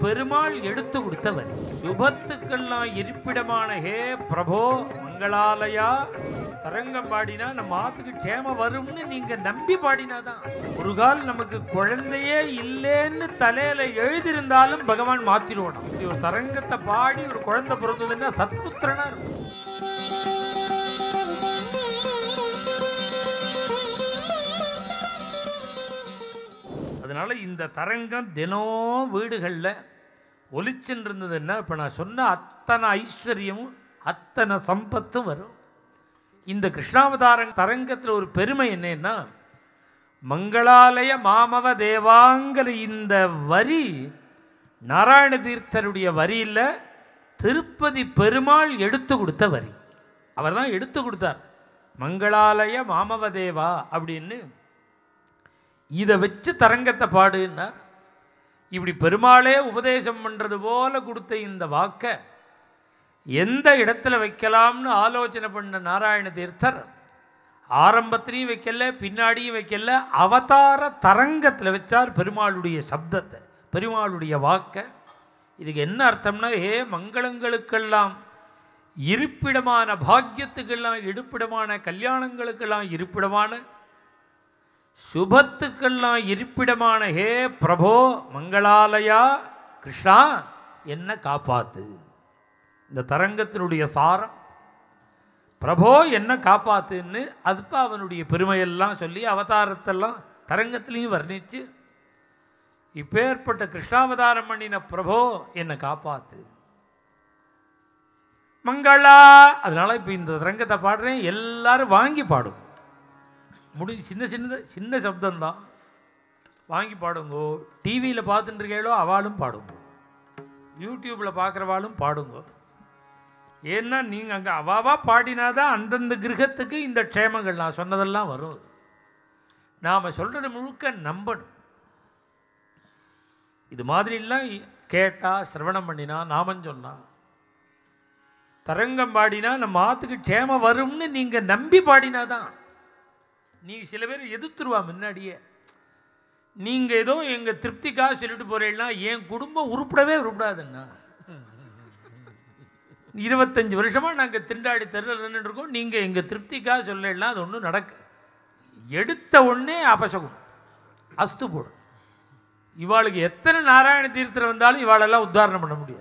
பெருமாள் எடுத்து கொடுத்த வரி சுபத்துக்கெல்லாம் இருப்பிடமான ஹே பிரபோ மங்களாலயா தரங்கம் பாடினா நம்ம ஆத்துக்கு க்ஷேம வரும்னு நீங்க நம்பி பாடினாதான் ஒரு கால் நமக்கு குழந்தையே இல்லைன்னு தலையில எழுதியிருந்தாலும் பகவான் மாத்திருவோம் இப்படி ஒரு தரங்கத்தை பாடி ஒரு குழந்தை பிறந்ததுன்னா சத்புத்திரனா இருக்கும் அதனால இந்த தரங்கம் தினம் வீடுகளில் ஒலிச்சுன்னு இருந்ததுன்னா இப்போ நான் சொன்ன அத்தனை ஐஸ்வர்யமும் அத்தனை சம்பத்தும் வரும் இந்த கிருஷ்ணாவதாரம் தரங்கத்தில் ஒரு பெருமை என்னன்னா மங்களாலய மாமவ தேவாங்கிற இந்த வரி நாராயண தீர்த்தருடைய வரியில் திருப்பதி பெருமாள் எடுத்து கொடுத்த வரி அவர் தான் எடுத்து கொடுத்தார் மங்களாலய மாமவ தேவா அப்படின்னு இதை வச்சு தரங்கத்தை பாடுன்னார் இப்படி பெருமாளே உபதேசம் பண்ணுறது போல கொடுத்த இந்த வாக்கை எந்த இடத்துல வைக்கலாம்னு ஆலோசனை பண்ண நாராயண தீர்த்தர் ஆரம்பத்திலையும் வைக்கல பின்னாடியும் வைக்கல அவதார தரங்கத்தில் வச்சார் பெருமாளுடைய சப்தத்தை பெருமாளுடைய வாக்கை இதுக்கு என்ன அர்த்தம்னா ஏ மங்களங்களுக்கெல்லாம் இருப்பிடமான பாக்கியத்துக்கெல்லாம் இருப்பிடமான கல்யாணங்களுக்கெல்லாம் இருப்பிடமான சுபத்துக்கெல்லாம் இருப்பிடமான ஹே பிரபோ மங்களாலயா கிருஷ்ணா என்ன காப்பாத்து இந்த தரங்கத்தினுடைய சாரம் பிரபோ என்ன காப்பாத்துன்னு அதுப்பா அவனுடைய பெருமையெல்லாம் சொல்லி அவதாரத்தெல்லாம் தரங்கத்திலையும் வர்ணித்து இப்பேற்பட்ட கிருஷ்ணாவதாரம் பண்ணின பிரபோ என்னை காப்பாத்து மங்களா அதனால இப்போ இந்த தரங்கத்தை பாடுறேன் எல்லாரும் வாங்கி பாடும் முடி சின்ன சின்னது சின்ன சப்தம்தான் வாங்கி பாடுங்கோ டிவியில் பார்த்துட்டு இருக்கீங்களோ அவளும் பாடுங்க யூடியூப்பில் பார்க்குறவாளும் பாடுங்க ஏன்னா நீங்கள் அங்கே அவாவா பாடினாதான் அந்தந்த கிரகத்துக்கு இந்த க்ஷேமங்கள் நான் சொன்னதெல்லாம் வரும் நாம் சொல்கிறது முழுக்க நம்பணும் இது மாதிரிலாம் கேட்டா சிரவணம் பண்ணினா நாமம் சொன்னா தரங்கம் பாடினா நம்ம ஆத்துக்கு க்ஷேமம் வரும்னு நீங்கள் நம்பி பாடினாதான் நீ சில பேர் எதிர்த்துருவா முன்னாடியே நீங்கள் ஏதோ எங்கள் திருப்திக்காக சொல்லிட்டு போகிறீங்கன்னா என் குடும்பம் உருப்படவே உருப்படாதுன்னா இருபத்தஞ்சி வருஷமாக நாங்கள் திண்டாடி தெருவில் இருக்கோம் நீங்கள் எங்கள் திருப்திக்காக சொல்லலாம் அது ஒன்றும் நடக்க எடுத்த உடனே அபசகம் அஸ்து போடும் இவாளுக்கு எத்தனை நாராயண தீர்த்தர் வந்தாலும் இவாளெல்லாம் உத்தாரணம் பண்ண முடியாது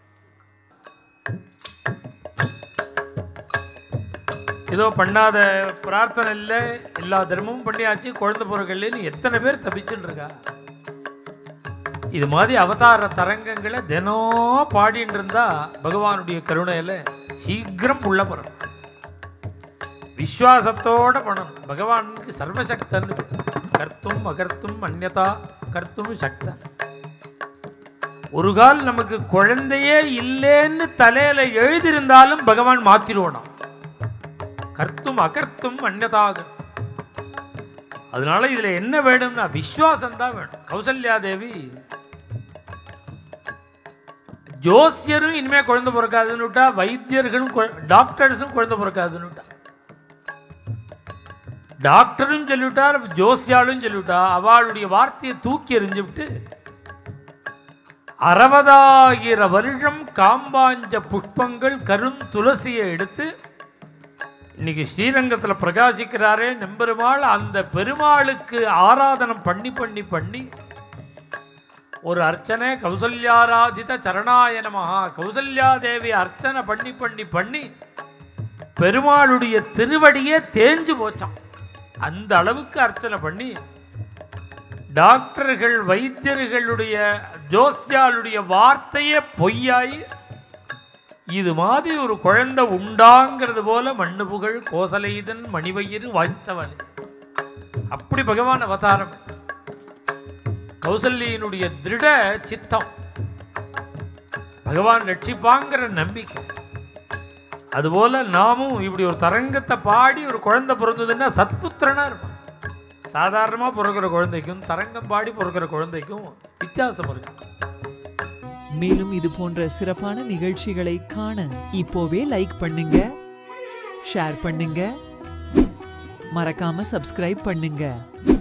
ஏதோ பண்ணாத பிரார்த்தனை இல்லை எல்லா தர்மமும் பண்ணியாச்சு குழந்தை பிறக்கலன்னு எத்தனை பேர் தப்பிச்சுட்டு இருக்கா இது மாதிரி அவதார தரங்கங்களை தினம் பாடிட்டு இருந்தா பகவானுடைய கருணையில் சீக்கிரம் உள்ள போகிறோம் விஸ்வாசத்தோட பண்ணணும் பகவானுக்கு சர்வசக்தன்னு பேர். கர்த்தும் அகர்த்தும் அந்யதா கர்த்தும் சக்தன் ஒரு கால் நமக்கு குழந்தையே இல்லைன்னு தலையில எழுதியிருந்தாலும் பகவான் மாத்திருவோம் கர்த்தும் அகர்த்தும் அந்நதாக அதனால இதுல என்ன வேணும்னா விஸ்வாசம் தான் வேணும் கௌசல்யா தேவி ஜோசியரும் இனிமே குழந்தை பிறக்காதுன்னு விட்டா வைத்தியர்களும் குழ- டாக்டர்ஸும் குழந்தை பிறக்காதுன்னு விட்டா டாக்டரும் சொல்லிவிட்டார் ஜோசியாலும் சொல்லிவிட்டா அவளுடைய வார்த்தையை தூக்கி எறிஞ்சு விட்டு அறுபதாயிர வருஷம் காம்பாஞ்ச புஷ்பங்கள் கரும் துளசியை எடுத்து இன்னைக்கு ஸ்ரீரங்கத்தில் பிரகாசிக்கிறாரே நெம்பெருமாள் அந்த பெருமாளுக்கு ஆராதனம் பண்ணி பண்ணி பண்ணி ஒரு அர்ச்சனை கௌசல்யாராதித சரணாய நமஹா கௌசல்யா தேவி அர்ச்சனை பண்ணி பண்ணி பண்ணி பெருமாளுடைய திருவடியே தேஞ்சு போச்சான் அந்த அளவுக்கு அர்ச்சனை பண்ணி டாக்டர்கள் வைத்தியர்களுடைய ஜோசியாளுடைய வார்த்தையே பொய்யாயி இது மாதிரி ஒரு குழந்தை உண்டாங்கிறது போல மண்ணு புகழ் கோசலைதன் மணிவயிறு வாய்த்தவன் அப்படி பகவான் அவதாரம் கௌசல்யினுடைய திருட சித்தம் பகவான் ரட்சிப்பாங்கிற நம்பிக்கை அதுபோல நாமும் இப்படி ஒரு தரங்கத்தை பாடி ஒரு குழந்தை பிறந்ததுன்னா சத்புத்திரனா இருப்பான் சாதாரணமாக பிறக்கிற குழந்தைக்கும் தரங்கம் பாடி பிறக்கிற குழந்தைக்கும் வித்தியாசம் இருக்கு மேலும் இது போன்ற சிறப்பான நிகழ்ச்சிகளை காண இப்போவே லைக் பண்ணுங்க ஷேர் பண்ணுங்க மறக்காம சப்ஸ்கிரைப் பண்ணுங்க